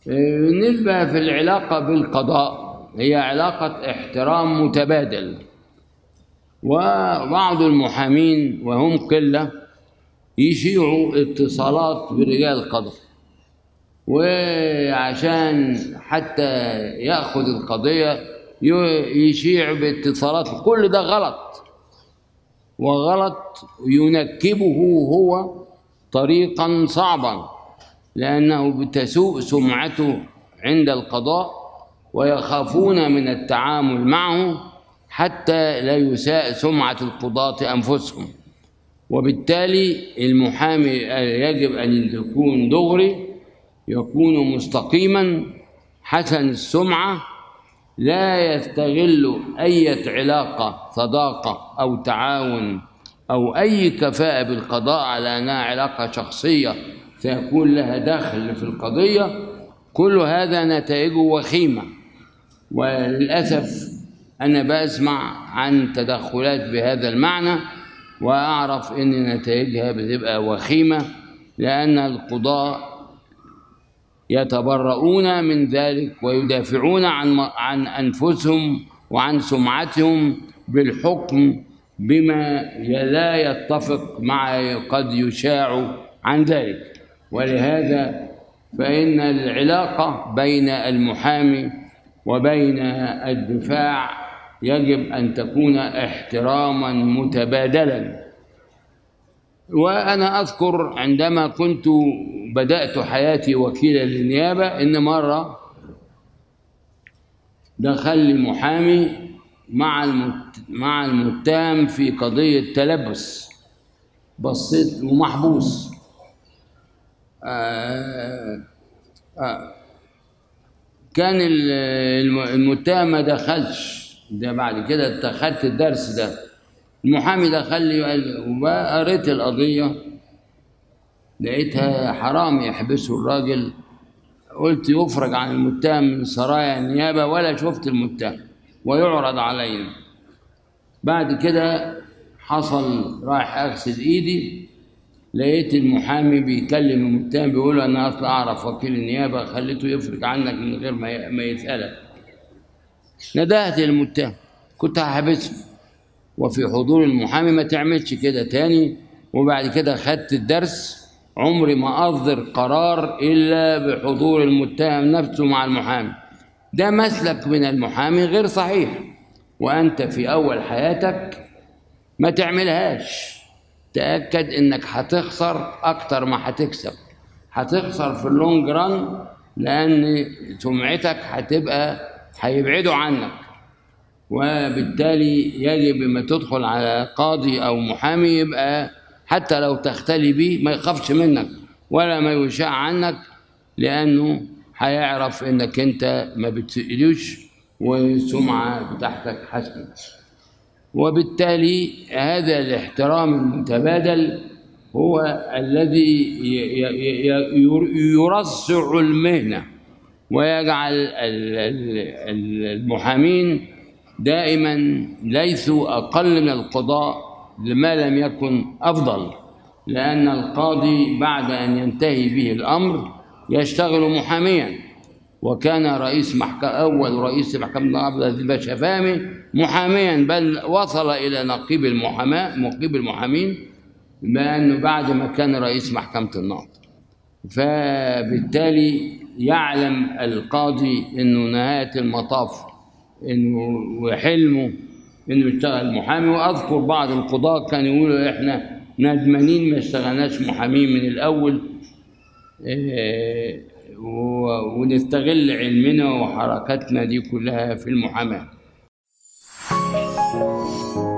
بالنسبة في العلاقة بالقضاء هي علاقة احترام متبادل وبعض المحامين وهم قلة يشيعوا اتصالات برجال القضاء وعشان حتى ياخذ القضيه يشيع باتصالات كل ده غلط وغلط ينكبه هو طريقا صعبا لانه بتسوء سمعته عند القضاء ويخافون من التعامل معه حتى لا يساء سمعه القضاه انفسهم وبالتالي المحامي يجب ان يكون دغري يكون مستقيما حسن السمعه لا يستغل اي علاقه صداقه او تعاون او اي كفاءه بالقضاء على انها علاقه شخصيه سيكون لها دخل في القضيه كل هذا نتائجه وخيمه وللاسف انا بسمع عن تدخلات بهذا المعنى واعرف ان نتائجها بتبقى وخيمه لان القضاه يتبرؤون من ذلك ويدافعون عن عن انفسهم وعن سمعتهم بالحكم بما لا يتفق مع قد يشاع عن ذلك ولهذا فإن العلاقة بين المحامي وبين الدفاع يجب أن تكون احتراما متبادلا وأنا أذكر عندما كنت بدأت حياتي وكيلا للنيابة إن مرة دخل لي محامي مع مع المتهم في قضية تلبس بصيت ومحبوس آه آه كان المتهم ما دخلش ده بعد كده اتخذت الدرس ده المحامي دخل لي وقال وقريت القضية لقيتها حرام يحبسوا الراجل قلت يفرج عن المتهم من سرايا النيابة ولا شفت المتهم ويعرض علينا بعد كده حصل رايح أغسل إيدي لقيت المحامي بيكلم المتهم بيقول له أنا أصلا أعرف وكيل النيابة خليته يفرج عنك من غير ما يسألك ندهت المتهم كنت هحبسه وفي حضور المحامي ما تعملش كده تاني وبعد كده خدت الدرس عمري ما أصدر قرار إلا بحضور المتهم نفسه مع المحامي ده مسلك من المحامي غير صحيح وأنت في أول حياتك ما تعملهاش تأكد إنك هتخسر أكتر ما هتكسب هتخسر في اللونج ران لأن سمعتك هتبقى هيبعدوا عنك وبالتالي يجب لما تدخل على قاضي أو محامي يبقى حتى لو تختلي بيه ما يخافش منك ولا ما يشاع عنك لأنه هيعرف إنك أنت ما بتسألوش والسمعة بتاعتك حسنة وبالتالي هذا الاحترام المتبادل هو الذي يرصع المهنة ويجعل المحامين دائما ليسوا أقل من القضاء لما لم يكن أفضل لأن القاضي بعد أن ينتهي به الأمر يشتغل محاميا وكان رئيس محكمة أول رئيس محكمة عبد العزيز باشا فهمي محاميا بل وصل إلى نقيب المحاماة نقيب المحامين بأنه بعد ما كان رئيس محكمة النقض فبالتالي يعلم القاضي انه نهايه المطاف انه وحلمه انه يشتغل محامي واذكر بعض القضاة كانوا يقولوا احنا ندمانين ما اشتغلناش محامين من الاول إيه ونستغل علمنا وحركاتنا دي كلها في المحاماه